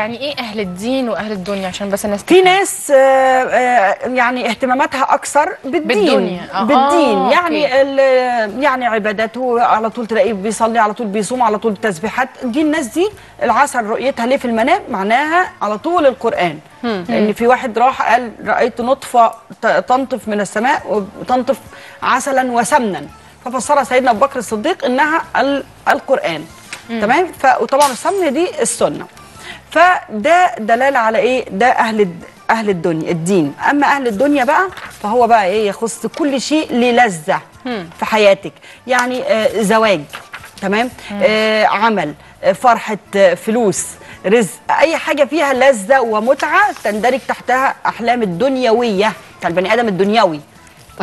يعني ايه اهل الدين واهل الدنيا عشان بس الناس في تفهم. ناس آه، آه، يعني اهتماماتها اكثر بالدين بالدنيا. آه، بالدين آه، يعني أوكي. ال- يعني عبادته على طول تلاقيه بيصلي على طول بيصوم على طول تسبيحات دي الناس دي العسل رؤيتها ليه في المنام معناها على طول القران لان في واحد راح قال رايت نطفه ت- تنطف من السماء وتنطف عسلا وسمنا ففسرها سيدنا ابو بكر الصديق انها ال- القران تمام ف- وطبعا السمن دي السنه فده دلاله على ايه ده اهل الد- اهل الدنيا الدين اما اهل الدنيا بقى فهو بقى ايه يخص كل شيء للذه في حياتك يعني آه زواج تمام آه عمل آه فرحه آه فلوس رزق اي حاجه فيها لذه ومتعه تندرج تحتها احلام الدنيويه بتاع البني ادم الدنيوي